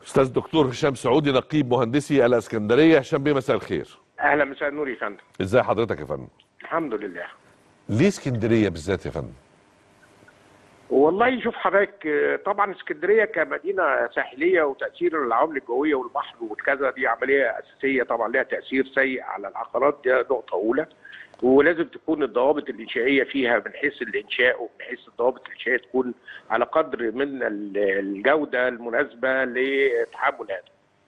استاذ دكتور هشام سعودي نقيب مهندسي الاسكندريه هشام بيه مساء الخير اهلا مساء النور يا فندم ازاي حضرتك يا فندم الحمد لله ليه اسكندريه بالذات يا فندم والله شوف حضرتك آه، طبعا اسكندريه كمدينه ساحليه وتاثير العوامل الجويه والبحر والكذا دي عمليه اساسيه طبعا لها تاثير سيء على العقارات دي نقطه اولى ولازم تكون الضوابط الانشائيه فيها من حيث الانشاء ومن حيث الضوابط الانشائيه تكون على قدر من ال- الجوده المناسبه لتحمل هذا.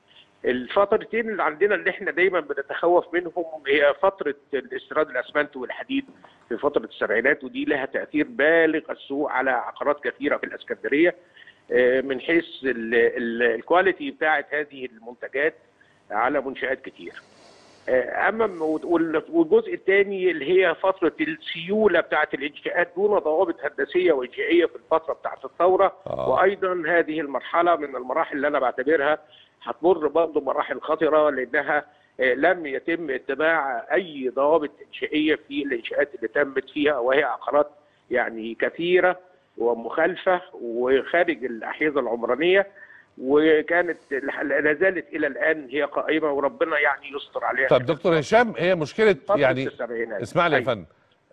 الفترتين اللي عندنا اللي احنا دايما بنتخوف منهم هي فتره الاستيراد الاسمنت والحديد في فتره السبعينات ودي لها تاثير بالغ السوء على عقارات كثيره في الاسكندريه آه، من حيث ال- ال- الكواليتي بتاعه هذه المنتجات على منشات كتير. آه، اما م- وال- والجزء الثاني اللي هي فتره السيوله بتاعه الانشاءات دون ضوابط هندسيه وانشائيه في الفتره بتاعه الثوره آه. وايضا هذه المرحله من المراحل اللي انا بعتبرها هتمر برضه مراحل خطره لانها آه، لم يتم اتباع اي ضوابط انشائيه في الانشاءات اللي تمت فيها وهي عقارات يعني كثيره ومخالفه وخارج الاحيزه العمرانيه وكانت لا زالت الى الان هي قائمه وربنا يعني يستر عليها طب دكتور هشام هي مشكله فترة يعني السبعينات. اسمع لي يا أيوة. فندم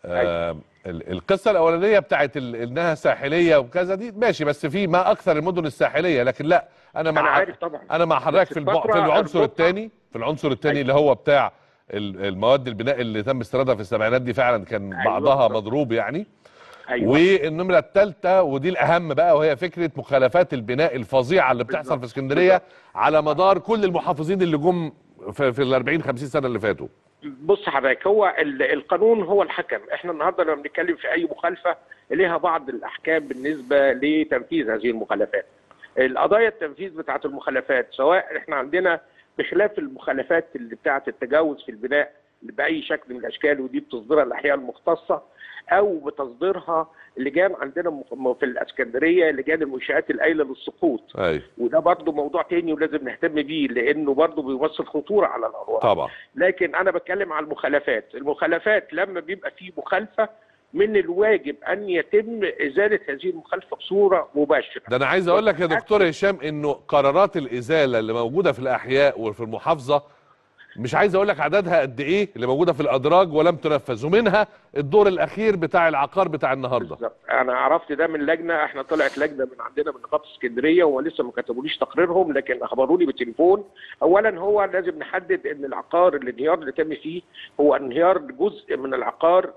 آه ال- القصه الاولانيه بتاعت ال- انها ساحليه وكذا دي ماشي بس في ما اكثر المدن الساحليه لكن لا انا مع أنا عارف طبعا. انا مع حضرتك بس في الب... الفترة في العنصر الربع- الثاني في العنصر الثاني أيوة. اللي هو بتاع ال- المواد البناء اللي تم استيرادها في السبعينات دي فعلا كان أيوة بعضها بالظبط. مضروب يعني ايوه والنمره الثالثه ودي الاهم بقى وهي فكره مخالفات البناء الفظيعه اللي بتحصل بالظبط. في اسكندريه على مدار كل المحافظين اللي جم في, في ال 40 50 سنه اللي فاتوا بص حضرتك هو ال- القانون هو الحكم احنا النهارده لما بنتكلم في اي مخالفه ليها بعض الاحكام بالنسبه لتنفيذ هذه المخالفات القضايا التنفيذ بتاعه المخالفات سواء احنا عندنا بخلاف المخالفات اللي بتاعه التجاوز في البناء باي شكل من الاشكال ودي بتصدرها الاحياء المختصه او بتصديرها لجان عندنا م- في الاسكندريه لجان المنشات القايله للسقوط ايوه وده برضه موضوع تاني ولازم نهتم بيه لانه برضه بيمثل خطوره على الارواح طبعا لكن انا بتكلم على المخالفات المخالفات لما بيبقى في مخالفه من الواجب ان يتم ازاله هذه المخالفه بصوره مباشره ده انا عايز اقول لك يا دكتور هشام انه قرارات الازاله اللي موجوده في الاحياء وفي المحافظه مش عايز اقول لك عددها قد ايه اللي موجوده في الادراج ولم تنفذ ومنها الدور الاخير بتاع العقار بتاع النهارده بالظبط انا عرفت ده من لجنه احنا طلعت لجنه من عندنا من نقابه اسكندريه ولسه ما كتبوليش تقريرهم لكن اخبروني بالتليفون اولا هو لازم نحدد ان العقار الانهيار اللي تم فيه هو انهيار جزء من العقار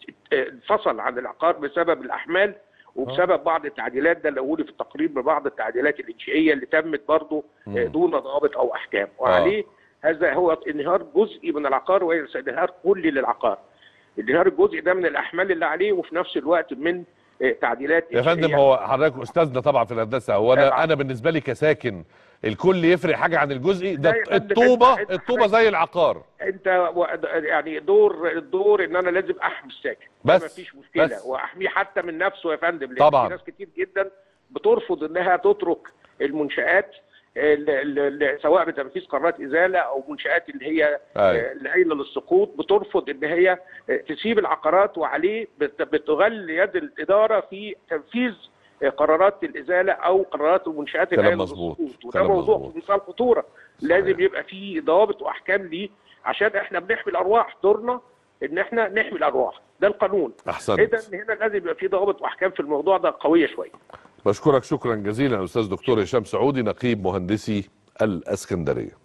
انفصل عن العقار بسبب الاحمال وبسبب بعض التعديلات ده اللي قولي في التقرير ببعض التعديلات الانشائيه اللي تمت برضه مم. دون ضوابط او احكام وعليه هذا هو انهيار جزئي من العقار وليس انهيار كلي للعقار الانهيار الجزئي ده من الاحمال اللي عليه وفي نفس الوقت من آه، تعديلات يا فندم إنشائية. هو حضرتك استاذنا طبعا في الهندسه هو انا طبعاً. انا بالنسبه لي كساكن الكل يفرق حاجه عن الجزئي ده لا يا فندم، الطوبه أنت- أنت الطوبه زي العقار انت و- يعني دور الدور ان انا لازم احمي الساكن ده بس- مفيش مشكله بس. واحميه حتى من نفسه يا فندم لان طبعاً. في ناس كتير جدا بترفض انها تترك المنشات ال- ال- ال- سواء بتنفيذ قرارات ازاله او منشات اللي هي أيوة. آه، اللي قايله للسقوط بترفض ان هي آه، تسيب العقارات وعليه بت- بتغل يد الاداره في تنفيذ آه، قرارات الازاله او قرارات المنشات كلام القايله مظبوط. للسقوط وده كلام موضوع مظبوط. في مثال خطوره صحيح. لازم يبقى في ضوابط واحكام ليه عشان احنا بنحمي الارواح دورنا ان احنا نحمي الارواح ده القانون احسنت اذا هنا لازم يبقى في ضوابط واحكام في الموضوع ده قويه شويه بشكرك شكرا جزيلا استاذ دكتور هشام سعودي نقيب مهندسي الاسكندريه